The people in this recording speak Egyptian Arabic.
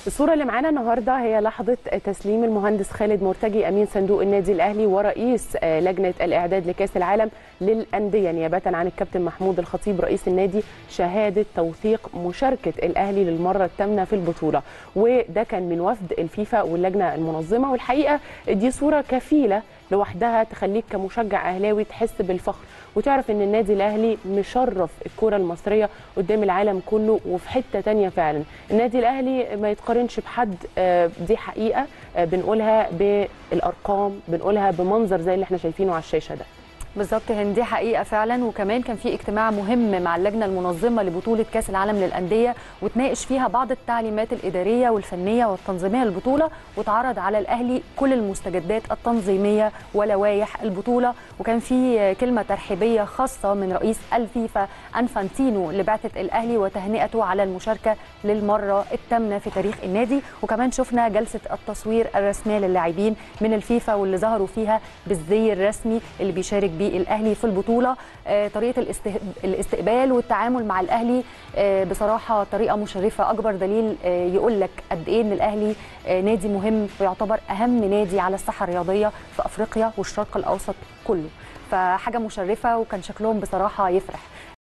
الصورة اللي معانا النهاردة هي لحظة تسليم المهندس خالد مرتجي أمين صندوق النادي الأهلي ورئيس لجنة الإعداد لكأس العالم للأندية نيابة عن الكابتن محمود الخطيب رئيس النادي شهادة توثيق مشاركة الأهلي للمرة الثامنة في البطولة وده كان من وفد الفيفا واللجنة المنظمة والحقيقة دي صورة كفيلة لوحدها تخليك كمشجع اهلاوي تحس بالفخر وتعرف ان النادي الاهلي مشرف الكره المصريه قدام العالم كله وفي حته تانية فعلا النادي الاهلي ما يتقارنش بحد دي حقيقه بنقولها بالارقام بنقولها بمنظر زي اللي احنا شايفينه على الشاشه ده بالظبط هند دي حقيقه فعلا وكمان كان في اجتماع مهم مع اللجنه المنظمه لبطوله كاس العالم للانديه وتناقش فيها بعض التعليمات الاداريه والفنيه والتنظيميه للبطوله واتعرض على الاهلي كل المستجدات التنظيميه ولوائح البطوله وكان في كلمه ترحيبيه خاصه من رئيس الفيفا انفانتينو لبعثه الاهلي وتهنئته على المشاركه للمره الثامنه في تاريخ النادي وكمان شفنا جلسه التصوير الرسميه للاعبين من الفيفا واللي ظهروا فيها بالزي الرسمي اللي بيشارك بيه الاهلي في البطوله طريقه الاستقبال والتعامل مع الاهلي بصراحه طريقه مشرفه اكبر دليل يقول لك قد ايه ان الاهلي نادي مهم ويعتبر اهم نادي على الساحه الرياضيه في افريقيا والشرق الاوسط كله فحاجه مشرفه وكان شكلهم بصراحه يفرح